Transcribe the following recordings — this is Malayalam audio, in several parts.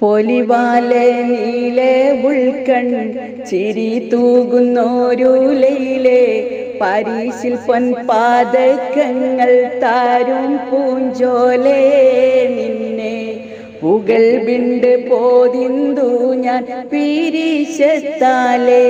പൊലിവാലെ നീലെ ഉൾക്കൺ ചിരി തൂകുന്നോരുലയിലെ പരീശിൽ പൊൻപാദക്കങ്ങൾ താരും പൂഞ്ചോലെ നിന്നെ പുകൾ ബിണ്ട് പോതിന്തു ഞാൻ പീരീശത്താലേ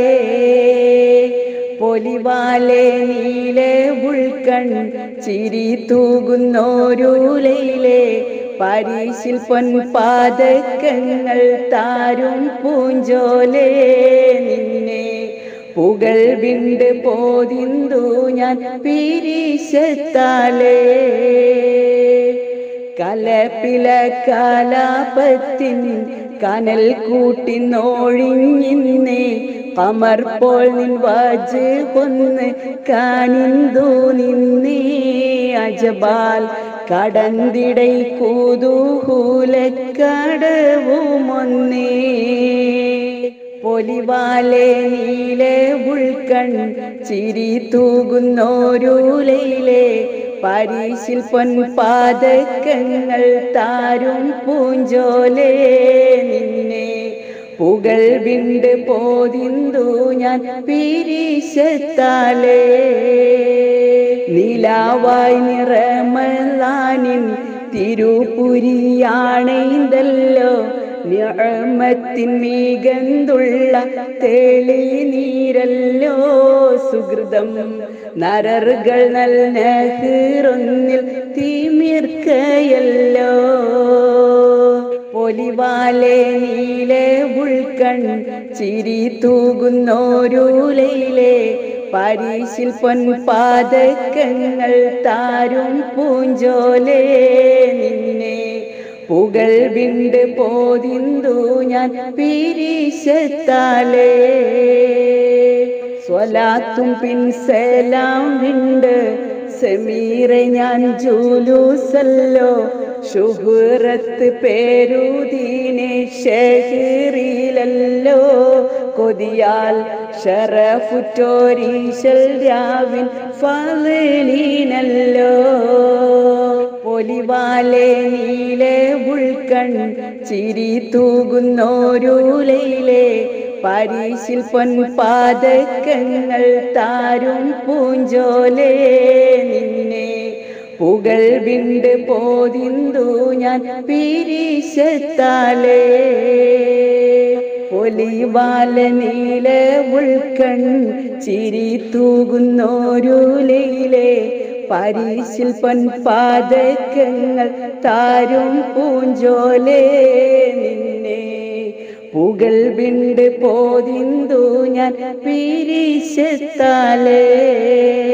പൊലിവാലെ നീലെ ഉൾക്കൺ ചിരി തൂകുന്നോരുലയിലെ പരീശിൽ പൊൻപാദക്കങ്ങൾ താരും പൂഞ്ചോലെ നിന്നെ പുകൾ ബിണ്ട് പോതിന്തു ഞാൻ പീരീശത്താലേ കലപ്പില കാലാപത്തിൻ കനൽ കൂട്ടി നോഴിഞ്ഞിന്നേ കമർ പോൾ നിൻ വാജ് കൊന്ന് കാണിന്തു നിന്നേ അജബാൽ കടന്തിടൈ കൂതൂഹൂലക്കടവുമൊന്നേ പൊലിവാലെ നീലെ ഉൾക്കൺ ചിരി തൂകുന്നോരുലയിലെ പരീശിൽ പൊൻപാദക്കങ്ങൾ താരും പൂഞ്ചോലെ നിന്നെ പുകൾ ബിണ്ട് പോതിന്തു ഞാൻ പീരീശത്താലേ നിലാവായി നിറമലാനിൻ തിരുപുരിയാണെന്തല്ലോ ഞാമത്തിൻ മീകന്തുള്ള തെളി നീരല്ലോ സുഹൃതം നരറുകൾ നൽനഹിറൊന്നിൽ തീമിർക്കയല്ലോ പൊലിവാലെ നീലെ ഉൾക്കൺ ചിരി തൂകുന്നോരുലയിലെ പരീശിൽ പൊൻപാദക്കങ്ങൾ താരും പൂഞ്ചോലെ നിന്നെ പുകൾ ബിണ്ട് പോതിന്തു ഞാൻ പീരീശത്താലേ സ്വലാത്തും പിൻസലാം വിണ്ട് സമീറെ ഞാൻ ജൂലൂസല്ലോ ഷുഹുറത്ത് പേരുദീനെ ഷഹീറിലല്ലോ കൊതിയാൽ ഷറഫുറ്റോരീശൽ രാവിൻ ഫലീനല്ലോ പൊലിവാലെ നീലെ ഉൾക്കൺ ചിരി തൂകുന്നോരുലയിലെ പരീശിൽ പൊൻപാദക്കങ്ങൾ താരും പൂഞ്ചോലെ നിന്നെ പുകൾ ബിണ്ട് പോതിന്തു ഞാൻ പീരീശത്താലേ പൊലിവാല നീല ഉൾക്കൺ ചിരി തൂകുന്നോരുലയിലെ പരീശിൽ പൊൻപാദക്കങ്ങൾ താരും പൂഞ്ചോലെ നിന്നെ പുകൾ ബിണ്ട് പോതിന്തു ഞാൻ പീരീശത്താലേ